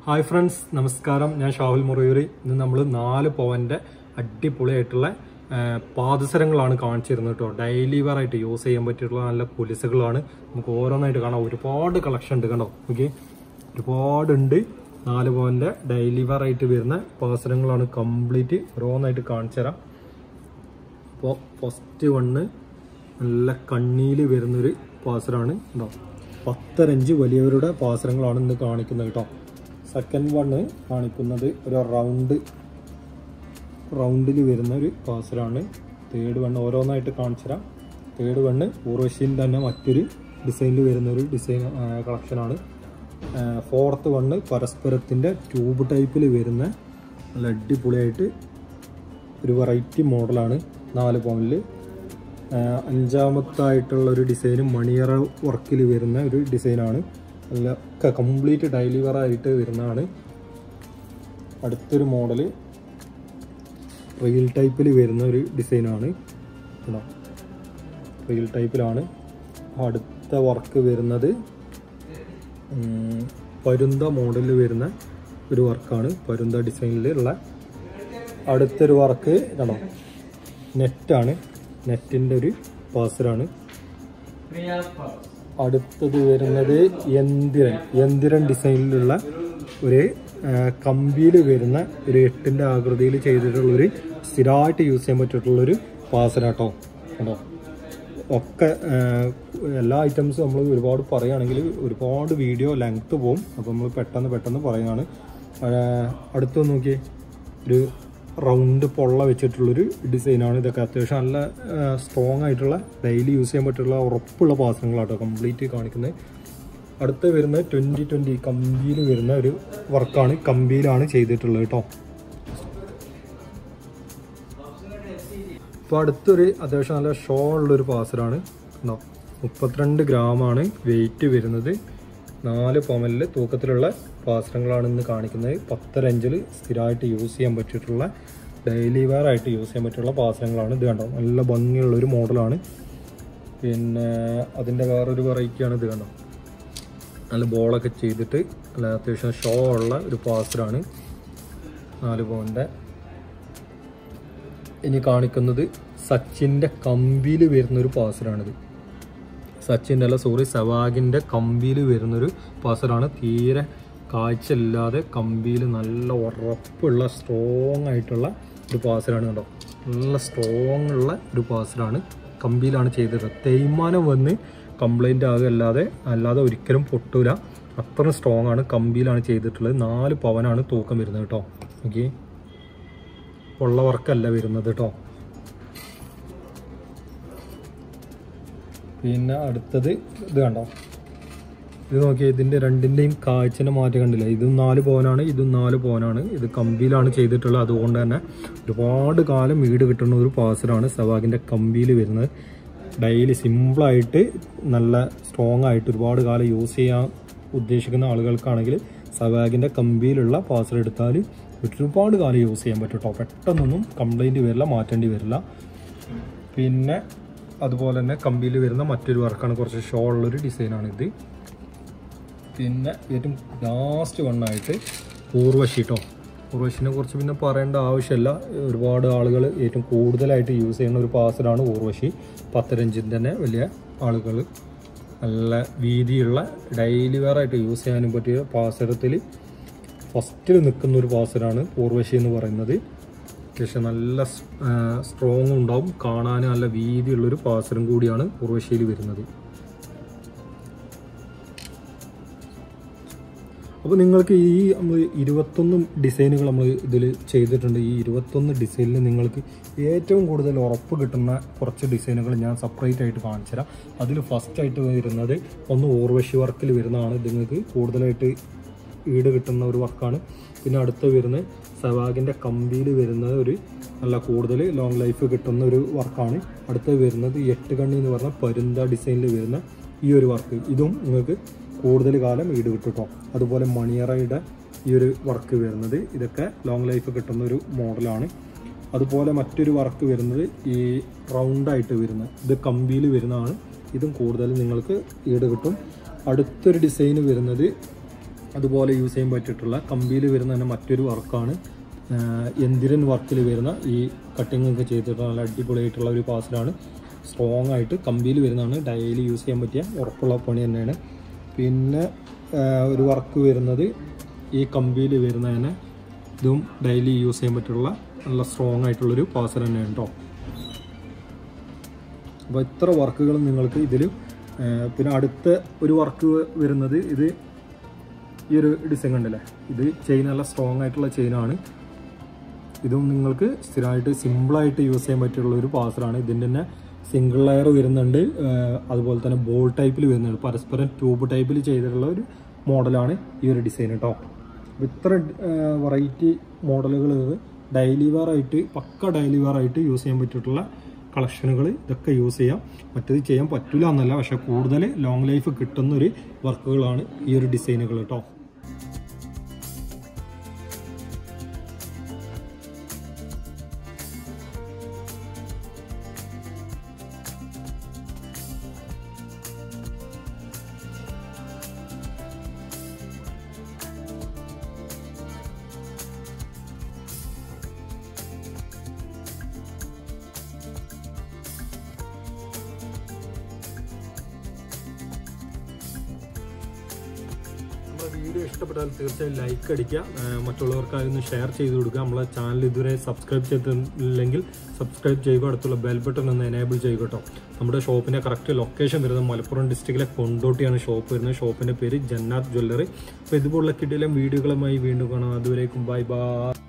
hi friends നമസ്കാരം ഞാൻ ഷാഹുൽ മുറയൂരി ഇന്ന് നമ്മൾ നാല് പവന്റെ അടിപൊളിയായിട്ടുള്ള ആ, പാദസരങ്ങളാണ് കാണിച്ചിരുന്നത് കേട്ടോ ഡെയിലി വെയർ ആയിട്ട് യൂസ് ചെയ്യാൻ പറ്റിയിട്ടുള്ള നല്ല കുലിസുകളാണ് നമുക്ക് ഓരോന്നായിട്ട് കാണാം ഒരുപാട് കളക്ഷൻ ഉണ്ട് കണ്ടോ ഓക്കെ ഒരുപാട് ഉണ്ട് നാല് പവന്റെ ഡെയിലി വെയർ ആയിട്ട് വരുന്ന പാദസരങ്ങളാണ് കംപ്ലീറ്റ് ഓരോന്നായിട്ട് കാണിച്ചു തരാം അപ്പോൾ ഫസ്റ്റ് വണ്ണ് നല്ല കണ്ണിയിൽ വരുന്നൊരു പാസറാണ് കേട്ടോ പത്തരഞ്ച് വലിയവരുടെ പാസരങ്ങളാണ് ഇന്ന് കാണിക്കുന്നത് കേട്ടോ സെക്കൻഡ് വണ്ണ് കാണിക്കുന്നത് ഒരു റൗണ്ട് റൗണ്ടിൽ വരുന്ന ഒരു പാസറാണ് തേർഡ് വണ്ണ് ഓരോന്നായിട്ട് കാണിച്ചു തരാം തേർഡ് വണ്ണ് ഊർവശിയിൽ തന്നെ മറ്റൊരു ഡിസൈനിൽ വരുന്ന ഒരു ഡിസൈൻ കളക്ഷനാണ് ഫോർത്ത് വണ്ണ് പരസ്പരത്തിൻ്റെ ട്യൂബ് ടൈപ്പിൽ വരുന്ന നല്ല അടിപൊളിയായിട്ട് ഒരു വെറൈറ്റി മോഡലാണ് നാല് പവനിൽ അഞ്ചാമത്തായിട്ടുള്ള ഒരു ഡിസൈൻ മണിയറ വർക്കിൽ വരുന്ന ഒരു ഡിസൈനാണ് നല്ല കംപ്ലീറ്റ് ഡെയിലി വെയർ ആയിട്ട് വരുന്നതാണ് അടുത്തൊരു മോഡല് റിയൽ ടൈപ്പിൽ വരുന്ന ഒരു ഡിസൈനാണ് കേട്ടോ റിയൽ ടൈപ്പിലാണ് അടുത്ത വർക്ക് വരുന്നത് ഉം, പരുന്ത മോഡലിൽ വരുന്ന ഒരു വർക്കാണ് പരുന്ത ഡിസൈനിലുള്ള അടുത്തൊരു വർക്ക് കണ്ടോ നെറ്റാണ് നെറ്റിൻ്റെ ഒരു പാസറാണ് അടുത്തത് വരുന്നത് യന്തിരൻ യന്തിരൻ ഡിസൈനിലുള്ള ഒരു കമ്പിയിൽ വരുന്ന ഒരു എട്ടിൻ്റെ ആകൃതിയിൽ ചെയ്തിട്ടുള്ള ഒരു സ്ഥിരമായിട്ട് യൂസ് ചെയ്യാൻ പറ്റിയിട്ടുള്ളൊരു പാസറാട്ടോ കേട്ടോ ഒക്കെ ആ, എല്ലാ ഐറ്റംസും നമ്മൾ ഒരുപാട് പറയുകയാണെങ്കിൽ ഒരുപാട് വീഡിയോ ലെങ്ത് പോകും അപ്പോൾ നമ്മൾ പെട്ടെന്ന് പെട്ടെന്ന് പറയുകയാണ് ആ, അടുത്ത് നോക്കിയേ ഒരു റൗണ്ട് പൊള്ള വെച്ചിട്ടുള്ളൊരു ഡിസൈനാണ് ഇതൊക്കെ അത്യാവശ്യം നല്ല സ്ട്രോങ് ആയിട്ടുള്ള ഡെയിലി യൂസ് ചെയ്യാൻ പറ്റുള്ള ഉറപ്പുള്ള പാത്രങ്ങളാട്ടോ കംപ്ലീറ്റ് കാണിക്കുന്നത് അടുത്ത് വരുന്ന ട്വൻറ്റി ട്വൻറ്റി കമ്പിയിൽ വരുന്ന ഒരു വർക്കാണ് കമ്പിയിലാണ് ചെയ്തിട്ടുള്ളത് കേട്ടോ ഇപ്പോൾ അടുത്തൊരു അത്യാവശ്യം നല്ല ഷോ ഉള്ളൊരു പാസറാണ് കണ്ടോ മുപ്പത്തിരണ്ട് ഗ്രാമാണ് വെയിറ്റ് വരുന്നത് നാല് പവനിൽ തൂക്കത്തിലുള്ള പാത്രങ്ങളാണ് ഇന്ന് കാണിക്കുന്നത് പത്തര ഇഞ്ചിൽ സ്ഥിരമായിട്ട് യൂസ് ചെയ്യാൻ പറ്റിയിട്ടുള്ള ഡെയിലി വെയർ ആയിട്ട് യൂസ് ചെയ്യാൻ പറ്റിയുള്ള പാത്രങ്ങളാണ് ഇത് കണ്ടോ നല്ല ഭംഗിയുള്ള ഒരു മോഡലാണ് പിന്നെ അതിൻ്റെ വേറൊരു വെറൈറ്റിയാണ് ഇത് കണ്ടോ നല്ല ബോളൊക്കെ ചെയ്തിട്ട് നല്ല അത്യാവശ്യം ഷോ ഉള്ള ഒരു പാസറാണ് നാല് പവൻ്റെ ഇനി കാണിക്കുന്നത് സച്ചിൻ്റെ കമ്പിയിൽ വരുന്നൊരു പാസറാണിത് സച്ചിൻ്റെ അല്ല സോറി സവാഗിൻ്റെ കമ്പിയിൽ വരുന്നൊരു പാസറാണ് തീരെ കാഴ്ചയില്ലാതെ കമ്പിയിൽ നല്ല ഉറപ്പുള്ള സ്ട്രോങ് ആയിട്ടുള്ള ഒരു പാസറാണ് കേട്ടോ നല്ല സ്ട്രോങ് ഉള്ള ഒരു പാസറാണ് കമ്പിയിലാണ് ചെയ്തത് തേയ്മാനം വന്ന് കംപ്ലൈൻ്റ് ആകല്ലാതെ അല്ലാതെ ഒരിക്കലും പൊട്ടൂല അത്ര സ്ട്രോങ് ആണ് കമ്പിയിലാണ് ചെയ്തിട്ടുള്ളത് നാല് പവനാണ് തൂക്കം വരുന്നത് കേട്ടോ ഓക്കെ ഉള്ള വർക്കല്ല വരുന്നത് കേട്ടോ പിന്നെ അടുത്തത് ഇത് കണ്ടോ ഇത് നോക്കിയാൽ ഇതിൻ്റെ രണ്ടിൻ്റെയും കാഴ്ചൻ്റെ മാറ്റം കണ്ടില്ല ഇതും നാല് പവനാണ് ഇതും നാല് പവനാണ് ഇത് കമ്പിയിലാണ് ചെയ്തിട്ടുള്ളത് അതുകൊണ്ട് തന്നെ ഒരുപാട് കാലം വീട് കിട്ടുന്ന ഒരു പാസറാണ് സവാഗിൻ്റെ കമ്പിയിൽ വരുന്നത് ഡെയിലി സിമ്പിളായിട്ട് നല്ല സ്ട്രോങ് ആയിട്ട് ഒരുപാട് കാലം യൂസ് ചെയ്യാൻ ഉദ്ദേശിക്കുന്ന ആളുകൾക്കാണെങ്കിൽ സവാഗിൻ്റെ കമ്പിയിലുള്ള പാസർ എടുത്താൽ ഒരുപാട് കാലം യൂസ് ചെയ്യാൻ പറ്റും കേട്ടോ പെട്ടെന്നൊന്നും കംപ്ലൈൻറ്റ് വരില്ല മാറ്റേണ്ടി വരില്ല പിന്നെ അതുപോലെ തന്നെ കമ്പിയിൽ വരുന്ന മറ്റൊരു വർക്കാണ് കുറച്ച് ഷോ ഉള്ളൊരു ഡിസൈനാണ് ഇത് പിന്നെ ഏറ്റവും ലാസ്റ്റ് വണ്ണായിട്ട് ഊർവശി കേട്ടോ ഊർവശിനെ കുറിച്ച് പിന്നെ പറയേണ്ട ആവശ്യമില്ല ഒരുപാട് ആളുകൾ ഏറ്റവും കൂടുതലായിട്ട് യൂസ് ചെയ്യുന്ന ഒരു പാസറാണ് ഊർവശി പത്തരഞ്ചിൻ്റെ തന്നെ വലിയ ആളുകൾ നല്ല വീതിയുള്ള ഡെയിലി വെയർ ആയിട്ട് യൂസ് ചെയ്യാനും പറ്റിയ പാസരത്തിൽ ഫസ്റ്റിൽ നിൽക്കുന്ന ഒരു പാസറാണ് ഊർവശി എന്ന് പറയുന്നത് അത്യാവശ്യം നല്ല സ്ട്രോങ് ഉണ്ടാവും കാണാൻ നല്ല വീതിയുള്ളൊരു പാസരം കൂടിയാണ് ഊർവശിയിൽ വരുന്നത് അപ്പോൾ നിങ്ങൾക്ക് ഈ നമ്മൾ ഇരുപത്തൊന്ന് ഡിസൈനുകൾ നമ്മൾ ഇതിൽ ചെയ്തിട്ടുണ്ട് ഈ ഇരുപത്തൊന്ന് ഡിസൈനിൽ നിങ്ങൾക്ക് ഏറ്റവും കൂടുതൽ ഉറപ്പ് കിട്ടുന്ന കുറച്ച് ഡിസൈനുകൾ ഞാൻ സെപ്പറേറ്റ് ആയിട്ട് കാണിച്ചു തരാം അതിൽ ഫസ്റ്റ് ആയിട്ട് വരുന്നത് ഒന്ന് ഊർവശി വർക്കിൽ വരുന്നതാണ് ഇത് നിങ്ങൾക്ക് കൂടുതലായിട്ട് ഈട് കിട്ടുന്ന ഒരു വർക്കാണ് പിന്നെ അടുത്ത വരുന്നത് സവാഗിൻ്റെ കമ്പിയിൽ വരുന്ന ഒരു നല്ല കൂടുതൽ ലോങ് ലൈഫ് കിട്ടുന്ന ഒരു വർക്കാണ് അടുത്ത വരുന്നത് എട്ട് കണ്ണി എന്ന് പറഞ്ഞ പരുന്ത ഡിസൈനിൽ വരുന്ന ഈ ഒരു വർക്ക് ഇതും നിങ്ങൾക്ക് കൂടുതൽ കാലം ഈട് കിട്ടും കേട്ടോ അതുപോലെ മണിയറയുടെ ഈ ഒരു വർക്ക് വരുന്നത് ഇതൊക്കെ ലോങ് ലൈഫ് കിട്ടുന്ന ഒരു മോഡലാണ് അതുപോലെ മറ്റൊരു വർക്ക് വരുന്നത് ഈ റൗണ്ടായിട്ട് വരുന്ന ഇത് കമ്പിയിൽ വരുന്നതാണ് ഇതും കൂടുതൽ നിങ്ങൾക്ക് ഈട് കിട്ടും അടുത്തൊരു ഡിസൈൻ വരുന്നത് അതുപോലെ യൂസ് ചെയ്യാൻ പറ്റിയിട്ടുള്ള കമ്പിയിൽ വരുന്ന തന്നെ മറ്റൊരു വർക്കാണ് എന്തിരൻ വർക്കിൽ വരുന്ന ഈ കട്ടിംഗ് ഒക്കെ ചെയ്തിട്ടുള്ള നല്ല അടിപൊളിയായിട്ടുള്ള ഒരു പാസലാണ് സ്ട്രോങ് ആയിട്ട് കമ്പിയിൽ വരുന്നതാണ് ഡെയിലി യൂസ് ചെയ്യാൻ പറ്റിയ ഉറപ്പുള്ള പണി തന്നെയാണ് പിന്നെ ആ, ഒരു വർക്ക് വരുന്നത് ഈ കമ്പിയിൽ വരുന്ന തന്നെ ഇതും ഡെയിലി യൂസ് ചെയ്യാൻ പറ്റിയുള്ള നല്ല സ്ട്രോങ് ആയിട്ടുള്ളൊരു പാസൽ തന്നെയാണ് കേട്ടോ അപ്പോൾ ഇത്ര വർക്കുകൾ നിങ്ങൾക്ക് ഇതിൽ പിന്നെ അടുത്ത ഒരു വർക്ക് വരുന്നത് ഇത് ഈ ഒരു ഡിസൈൻ കണ്ടല്ലേ ഇത് ചെയിൻ നല്ല സ്ട്രോങ് ആയിട്ടുള്ള ചെയിനാണ് ഇതും നിങ്ങൾക്ക് സ്ഥിരമായിട്ട് സിമ്പിളായിട്ട് യൂസ് ചെയ്യാൻ പറ്റിയുള്ള ഒരു പാസറാണ് ഇതിൻ്റെ തന്നെ സിംഗിൾ ലെയർ വരുന്നുണ്ട് ആ, അതുപോലെ തന്നെ ബോൾ ടൈപ്പിൽ വരുന്നുണ്ട് പരസ്പരം ട്യൂബ് ടൈപ്പിൽ ചെയ്തിട്ടുള്ള ഒരു മോഡലാണ് ഈ ഒരു ഡിസൈൻ കേട്ടോ അപ്പോൾ ഇത്ര വെറൈറ്റി മോഡലുകൾ ഡെയിലി വെയർ ആയിട്ട് പക്ക ഡെയിലി വെയർ ആയിട്ട് യൂസ് ചെയ്യാൻ പറ്റിയിട്ടുള്ള കളക്ഷനുകൾ ഇതൊക്കെ യൂസ് ചെയ്യാം മറ്റേത് ചെയ്യാൻ പറ്റില്ല എന്നല്ല പക്ഷേ കൂടുതൽ ലോങ് ലൈഫ് കിട്ടുന്ന ഒരു വർക്കുകളാണ് ഈ ഒരു ഡിസൈനുകൾ കേട്ടോ നമ്മുടെ വീഡിയോ ഇഷ്ടപ്പെട്ടാൽ തീർച്ചയായും ലൈക്ക് അടിക്കുക ആ, മറ്റുള്ളവർക്ക് അതൊന്ന് ഷെയർ ചെയ്ത് കൊടുക്കുക നമ്മളെ ചാനൽ ഇതുവരെ സബ്സ്ക്രൈബ് ചെയ്തിട്ടില്ലെങ്കിൽ സബ്സ്ക്രൈബ് ചെയ്യുക അടുത്തുള്ള ബെൽ ബട്ടൺ ഒന്ന് എനേബിൾ ചെയ്യുക കേട്ടോ നമ്മുടെ ഷോപ്പിൻ്റെ കറക്റ്റ് ലൊക്കേഷൻ വരുന്നത് മലപ്പുറം ഡിസ്ട്രിക്റ്റിലെ കൊണ്ടോട്ടിയാണ് ഷോപ്പ് വരുന്നത് ഷോപ്പിൻ്റെ പേര് ജന്നാത്ത് ജ്വല്ലറി അപ്പോൾ ഇതുപോലുള്ള കിട്ടിയിലും വീഡിയോകളുമായി വീണ്ടും കാണാം അതുവരേക്കും ബൈ ബൈ